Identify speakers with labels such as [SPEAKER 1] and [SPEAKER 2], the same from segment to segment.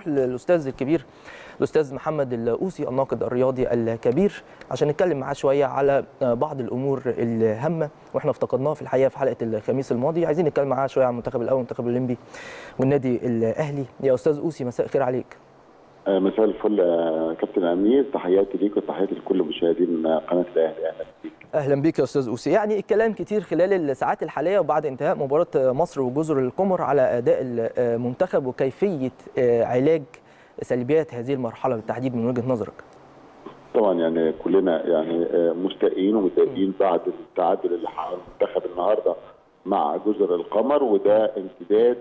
[SPEAKER 1] نروح للاستاذ الكبير الاستاذ محمد الاوسي الناقد الرياضي الكبير عشان نتكلم معاه شويه على بعض الامور الهامه واحنا افتقدناها في الحقيقه في حلقه الخميس الماضي عايزين نتكلم معاه شويه عن المنتخب الاول المنتخب الاولمبي والنادي الاهلي يا استاذ اوسي مساء الخير عليك
[SPEAKER 2] مساء الفل كابتن امير تحياتي ليك وتحياتي لكل مشاهدين قناه الاهلي اهلا بيك
[SPEAKER 1] اهلا بيك يا استاذ اوسي يعني الكلام كتير خلال الساعات الحاليه وبعد انتهاء مباراه مصر وجزر القمر على اداء المنتخب وكيفيه علاج سلبيات هذه المرحله بالتحديد من وجهه نظرك
[SPEAKER 2] طبعا يعني كلنا يعني مستائين ومتضايقين بعد التعادل اللي حققه المنتخب النهارده مع جزر القمر وده امتداد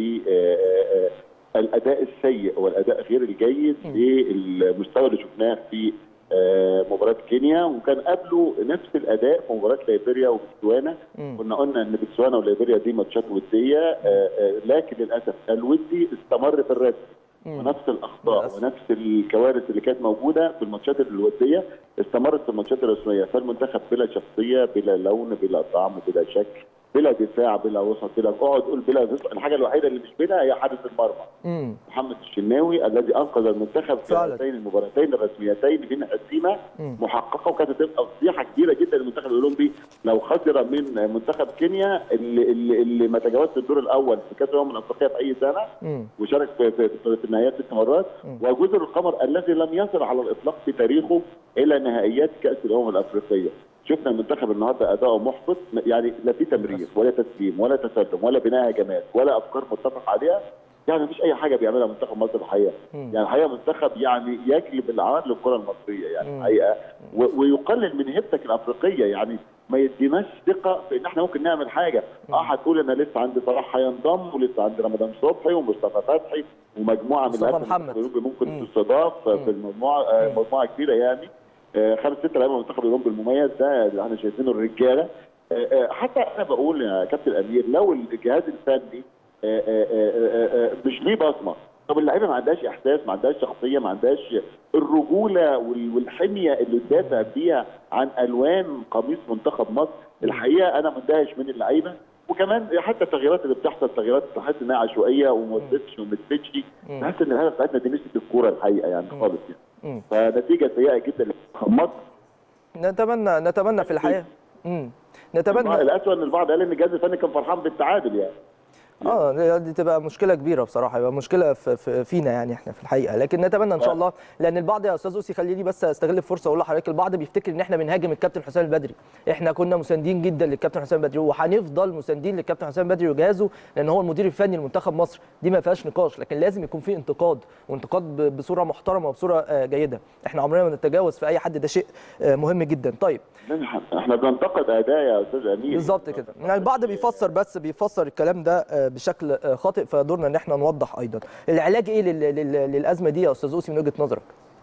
[SPEAKER 2] للاداء السيء والاداء غير الجيد للمستوى اللي شفناه في مباراه كينيا وكان قبله نفس الاداء في مباراه ليبيريا وبتسوانا كنا قلنا ان بتسوانا وليبيريا دي ماتشات وديه لكن للاسف الودي استمر في الرسم ونفس الاخطاء بس. ونفس الكوارث اللي كانت موجوده في الماتشات الوديه استمرت في الماتشات الرسميه فالمنتخب بلا شخصيه بلا لون بلا طعم بلا شكل بلا دفاع بلا وسط بلا اقعد قول بلا دفاع الحاجه الوحيده اللي مش بلا هي حارس المرمى محمد الشناوي الذي انقذ المنتخب في هاتين المباراتين الرسميتين من هزيمه محققه وكانت هتبقى فضيحه كبيره جدا للمنتخب الاولمبي لو خسر من منتخب كينيا اللي, اللي, اللي ما تجاوزش الدور الاول في كاس الامم الافريقيه في اي سنه مم. وشارك في, في, في النهائيات ست مرات وجزر القمر الذي لم يصل على الاطلاق في تاريخه الى نهائيات كاس الامم الافريقيه شفنا المنتخب النهارده اداؤه محبط يعني لا في تمرير ولا تسليم ولا تسلم ولا بناء هجمات ولا افكار متفق عليها يعني مفيش اي حاجه بيعملها منتخب مصر الحقيقه يعني الحقيقه منتخب يعني يجلب العار للكره المصريه يعني الحقيقه ويقلل من هيبتك الافريقيه يعني ما يديناش ثقه في ان احنا ممكن نعمل حاجه اه هتقول انا لسه عندي صلاح هينضم ولسه عندي رمضان صبحي ومصطفى فتحي ومجموعه من
[SPEAKER 1] اللعيبه
[SPEAKER 2] ممكن تستضاف في المجموعه مجموعه كبيره يعني خمس ست لعيبه منتخب الاولمبي المميز ده اللي احنا شايفينه الرجاله حتى انا بقول يا كابتن امير لو الجهاز الفني مش ليه بصمه طب اللعيبه ما عندهاش احساس ما عندهاش شخصيه ما عندهاش الرجوله والحميه اللي تدافع بيها عن الوان قميص منتخب مصر الحقيقه انا مندهش من اللعيبه وكمان حتى التغييرات اللي بتحصل تغييرات تحس انها عشوائيه وما تثبتش وما تثبتش تحس ان الهدف بتاعتنا دي نسيت الكوره الحقيقه يعني خالص يعني فنتيجه سيئه جدا لمنتخب مصر
[SPEAKER 1] نتمنى نتمنى في الحقيقه
[SPEAKER 2] نتمنى الاسوء ان البعض قال ان الجهاز الفني كان فرحان بالتعادل يعني
[SPEAKER 1] اه دي تبقى مشكله كبيره بصراحه يبقى مشكله في فينا يعني احنا في الحقيقه لكن نتمنى ان شاء الله لان البعض يا استاذ اوسي خليني بس استغل الفرصه اقول لحضرتك البعض بيفتكر ان احنا بنهاجم الكابتن حسام البدري احنا كنا مساندين جدا للكابتن حسام البدري وهنفضل مساندين للكابتن حسام البدري وجهازه لان هو المدير الفني لمنتخب مصر دي ما فيهاش نقاش لكن لازم يكون في انتقاد وانتقاد بصوره محترمه وبصوره جيده احنا عمرنا ما نتجاوز في اي حد ده شيء مهم جدا طيب
[SPEAKER 2] احنا بننتقد اداء يا استاذ امير
[SPEAKER 1] بالظبط كده يعني البعض بيفسر بس بيفسر الكلام ده بشكل خاطئ فدورنا ان احنا نوضح ايضا العلاج ايه للازمه دي يا استاذ اوسي من وجهه نظرك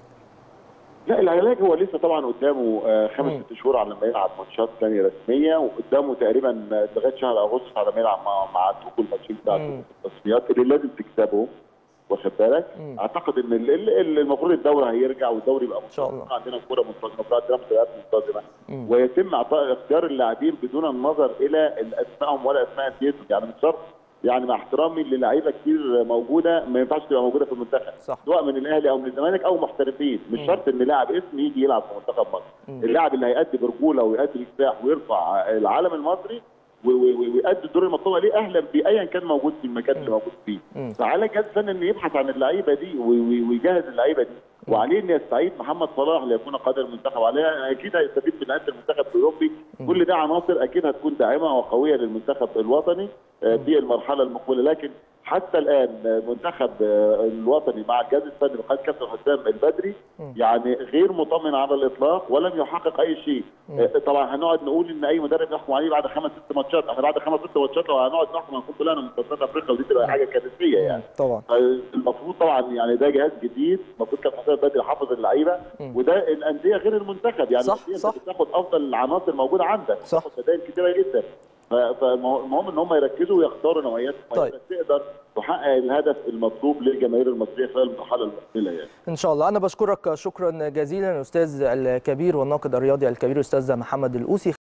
[SPEAKER 2] لا العلاج هو لسه طبعا قدامه خمس ست شهور على ما يلعب ماتشات ثانيه رسميه وقدامه تقريبا لغايه شهر اغسطس على ما يلعب مع مع توكو الماتشين بتاع التصفيات اللي لازم تكسبهم واخد بالك اعتقد ان المفروض الدوري هيرجع والدوري يبقى
[SPEAKER 1] ان شاء الله
[SPEAKER 2] عندنا كوره منتظمه عندنا مسابقات منتظمه ويتم اعطاء اختيار اللاعبين بدون النظر الى اسمائهم ولا اسماء انديتهم يعني مش شرط يعني مع احترامي للعيبه كتير موجوده ما ينفعش تبقى موجوده في المنتخب
[SPEAKER 1] صح.
[SPEAKER 2] سواء من الاهلي او من الزمالك او محترفين مش م. شرط ان لاعب اسم يجي يلعب في منتخب مصر اللاعب اللي هيأدي برجوله ويأدي بكفاح ويرفع العالم المصري ويؤدي الدور المطلوب عليه اهلا بيه ايا كان موجود في المكان اللي موجود فيه فعلى الجهاز الفني انه يبحث عن اللعيبه دي ويجهز اللعيبه دي وعليه ان يستعيد محمد صلاح ليكون قائد المنتخب عليه اكيد هيستفيد من لعيبه المنتخب الاوروبي كل ده عناصر اكيد هتكون داعمه وقويه للمنتخب الوطني في المرحله المقبله لكن حتى الان المنتخب الوطني مع الجهاز الفني بقياده كابتن حسام البدري يعني غير مطمن على الاطلاق ولم يحقق اي شيء طبعا هنقعد نقول ان اي مدرب يحكم عليه بعد خمس ست ماتشات احنا بعد خمس ست ماتشات لو هنقعد نحكم هنكون طلعنا من تصفيات افريقيا ودي تبقى حاجه كارثيه يعني
[SPEAKER 1] طبعا
[SPEAKER 2] المفروض طبعا يعني ده جهاز جديد المفروض كابتن حسام البدري حافظ اللعيبه وده الانديه غير المنتخب يعني
[SPEAKER 1] صح صح
[SPEAKER 2] بتاخد افضل العناصر موجوده عندك
[SPEAKER 1] صح
[SPEAKER 2] بتاخد بدائل كتيره جدا فالمهم ان هم يركزوا ويختاروا نوعيات
[SPEAKER 1] طيب.
[SPEAKER 2] تقدر تحقق الهدف المطلوب للجماهير المصريه خلال المرحله المقبله يعني.
[SPEAKER 1] ان شاء الله انا بشكرك شكرا جزيلا الاستاذ الكبير والناقد الرياضي الكبير الاستاذ محمد الاوسي